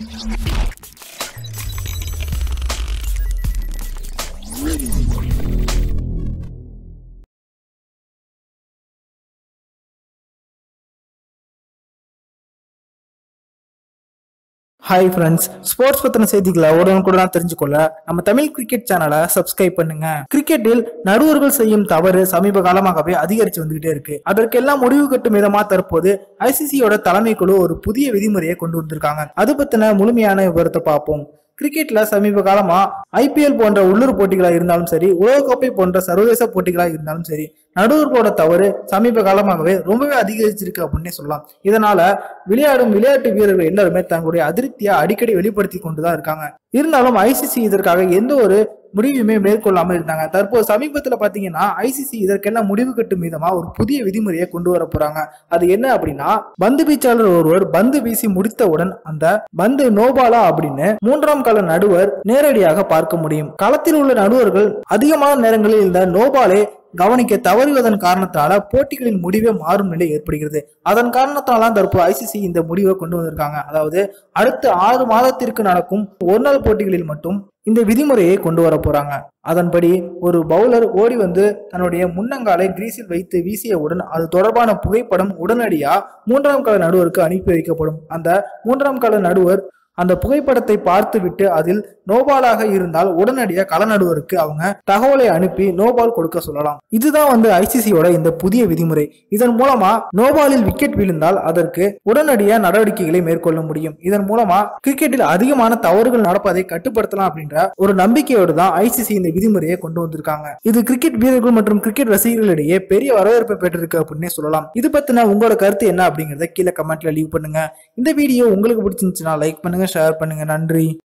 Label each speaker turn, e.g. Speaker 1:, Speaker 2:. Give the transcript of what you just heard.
Speaker 1: hi friends sports பத்தின செய்திகளை உடனுக்குடன் தெரிஞ்சுக்கொள்ள நம்ம தமிழ் கிரிக்கெட் சேனலை சப்ஸ்கிரைப் பண்ணுங்க கிரிக்கெட்டில் நடுவர்கள் செய்யும் தவறு சமீப காலமாகவே அதிகரித்து வந்துகிட்டே இருக்கு அதற்கெல்லாம் முடிவு கட்டும் விதமா தற்போது ஐசிசியோட தலைமை குழு ஒரு புதிய விதிமுறையை கொண்டு வந்திருக்காங்க அது பத்தின முழுமையான விவரத்தை பார்ப்போம் கிரிக்கெட்ல சமீப காலமா ஐபிஎல் போன்ற உள்ளூர் போட்டிகளா இருந்தாலும் சரி உலகக்கோப்பை போன்ற சர்வதேச போட்டிகளா இருந்தாலும் சரி நடுவர்களோட தவறு சமீப காலமாகவே ரொம்பவே அதிகரிச்சிருக்கு அப்படின்னே சொல்லலாம் இதனால விளையாடும் விளையாட்டு வீரர்கள் எல்லாருமே தங்களுடைய அதிருப்தியை அடிக்கடி வெளிப்படுத்தி கொண்டுதான் இருக்காங்க இருந்தாலும் ஐசிசி இதற்காக எந்த ஒரு முடிவுமே மேற்கொள்ளாம இருந்தாங்க தற்போது சமீபத்துல பாத்தீங்கன்னா ஐசிசி இதற்கெல்லாம் முடிவு கட்டும் விதமா ஒரு புதிய விதிமுறையை கொண்டு வர போறாங்க அது என்ன அப்படின்னா பந்து வீச்சாளர் ஒருவர் பந்து வீசி முடித்தவுடன் அந்த பந்து நோபாலா அப்படின்னு மூன்றாம் கால நடுவர் நேரடியாக பார்க்க முடியும் களத்தில் உள்ள நடுவர்கள் அதிகமான நேரங்களில் இந்த நோபாலை கவனிக்க தவறுவதன் காரணத்தால போட்டிகளின் முடிவே மாறும் நிலை ஏற்படுகிறது அதன் காரணத்தால தற்போது ஐசிசி இந்த முடிவை கொண்டு வந்திருக்காங்க அதாவது அடுத்த ஆறு மாதத்திற்கு நடக்கும் ஒரு நாள் போட்டிகளில் மட்டும் இந்த விதிமுறையை கொண்டு வர போறாங்க அதன்படி ஒரு பவுலர் ஓடி வந்து தன்னுடைய முன்னங்காலை கிரீஸில் வைத்து வீசியவுடன் அது தொடர்பான புகைப்படம் உடனடியா மூன்றாம் கால நடுவருக்கு அனுப்பி வைக்கப்படும் அந்த மூன்றாம் கால நடுவர் அந்த புகைப்படத்தை பார்த்துவிட்டு அதில் நோபாலாக இருந்தால் உடனடியாக கள நடுவருக்கு அவங்க தகவலை அனுப்பி நோபால் கொடுக்க சொல்லலாம் இதுதான் வந்து ஐசிசியோட இந்த புதிய விதிமுறை இதன் மூலமா நோபாலில் விக்கெட் விழுந்தால் அதற்கு உடனடியாக நடவடிக்கைகளை மேற்கொள்ள முடியும் இதன் மூலமா கிரிக்கெட்டில் அதிகமான தவறுகள் நடப்பதை கட்டுப்படுத்தலாம் அப்படின்ற ஒரு நம்பிக்கையோடு தான் ஐசிசி இந்த விதிமுறையை கொண்டு வந்திருக்காங்க இது கிரிக்கெட் வீரர்கள் மற்றும் கிரிக்கெட் ரசிகர்களிடையே பெரிய வரவேற்பை பெற்றிருக்கு அப்படின்னே சொல்லலாம் இது பத்தின உங்களோட கருத்து என்ன அப்படிங்கறத கீழே கமெண்ட்ல லீவ் பண்ணுங்க இந்த வீடியோ உங்களுக்கு பிடிச்சிருந்துச்சுன்னா லைக் பண்ணுங்க ஷேர் பண்ணுங்க நன்றி